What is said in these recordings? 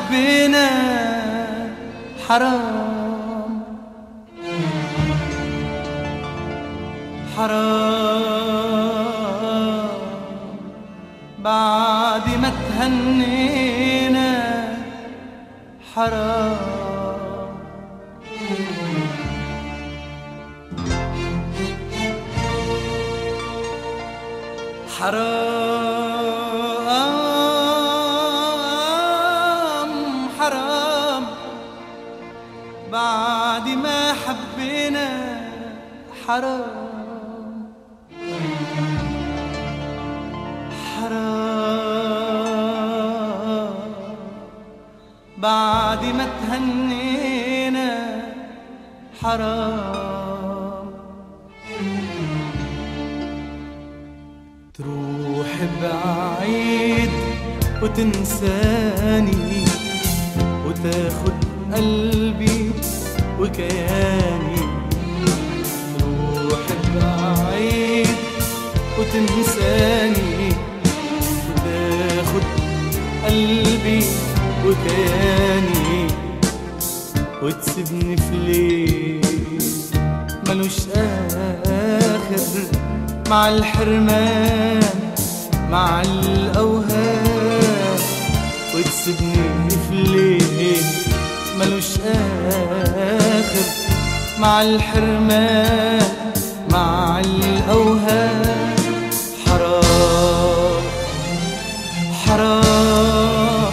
حبينا حرام حرام بعد ما تهنينا حرام حرام حرام بعد ما حبينا حرام حرام بعد ما تهنينا حرام تروح بعيد وتنساني وتاخد قلبي وكياني تروح بعيد وتنساني وتاخد قلبي وكياني وتسيبني في ليل ملوش آخر مع الحرمان مع الأوهام وتسيبني في ليل ملوش آخر مع الحرمان مع الأوهام حرام حرام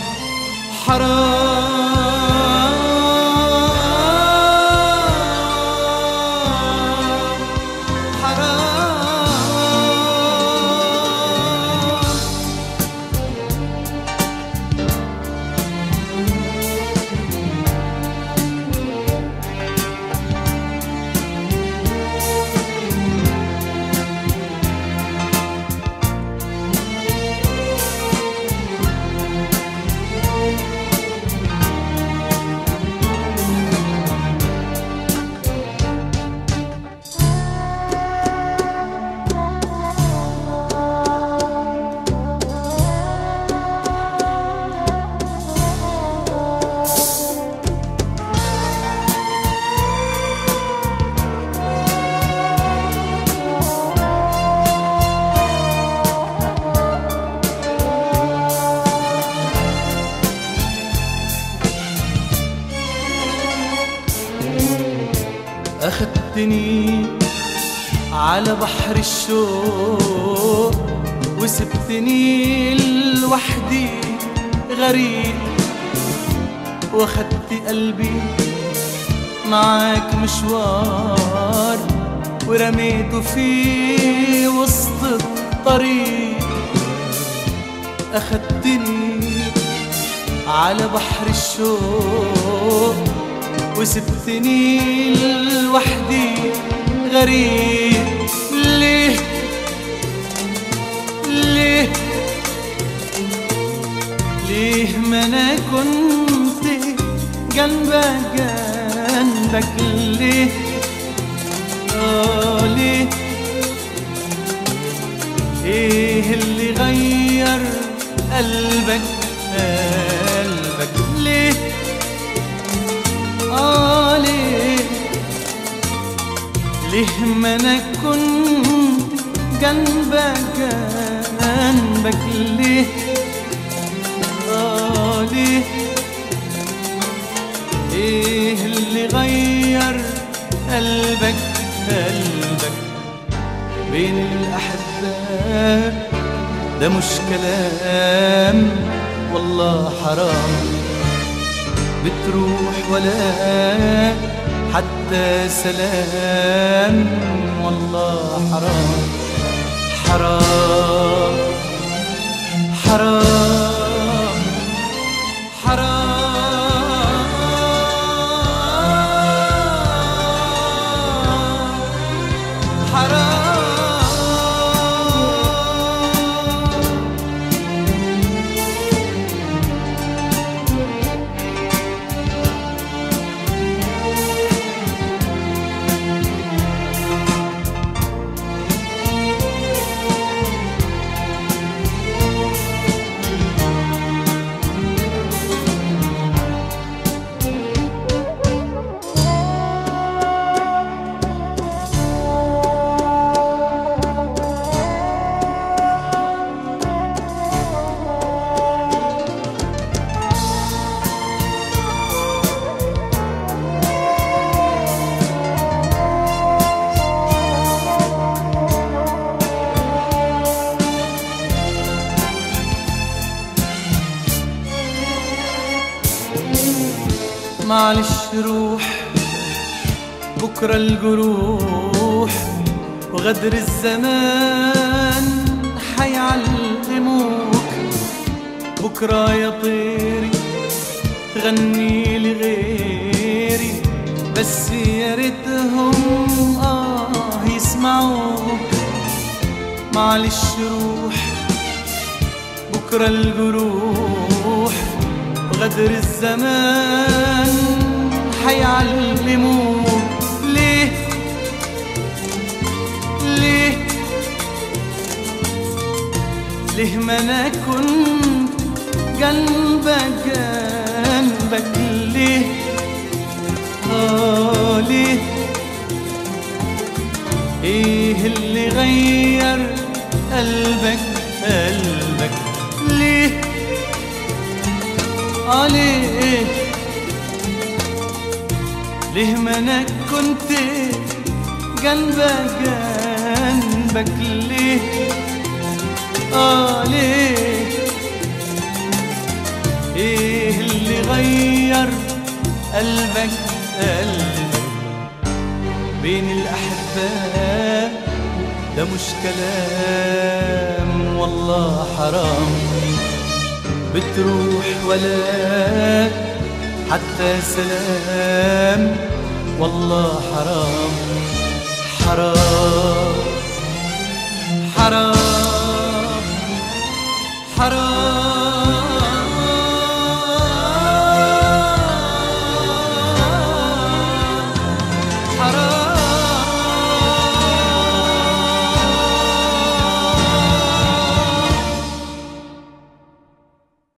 حرام حرام أخدتني على بحر الشوق وسبتني لوحدي غريب واخدت قلبي معاك مشوار ورميته في وسط الطريق أخدتني على بحر الشوق وسبتني لوحدي غريب ليه ليه ليه ما انا كنت جنبك جنبك ليه اه ليه ايه اللي غير قلبك قلبك ليه آه ليه ليه ما انا كنت جنبك جنبك ليه آه ليه ايه اللي غير قلبك قلبك بين الأحباب ده مش كلام والله حرام بتروح ولا حتى سلام والله حرام حرام حرام حرام حرام معلش روح بكرة الجروح وغدر الزمان حيعلموك بكرة يا طيري غني لغيري بس يا ريتهم آه يسمعوك معلش روح بكرة الجروح وغدر الزمان حيعلموك ليه ليه ليه ما انا كنت جنبك جنبك ليه اه ليه ايه اللي غير قلبك قلبك ليه اه ليه ليه ما انا كنت جنبك جنبك ليه اه ليه ايه اللي غير قلبك قلبك بين الاحباء ده مش كلام والله حرام بتروح ولا حتى سلام والله حرام حرام حرام حرام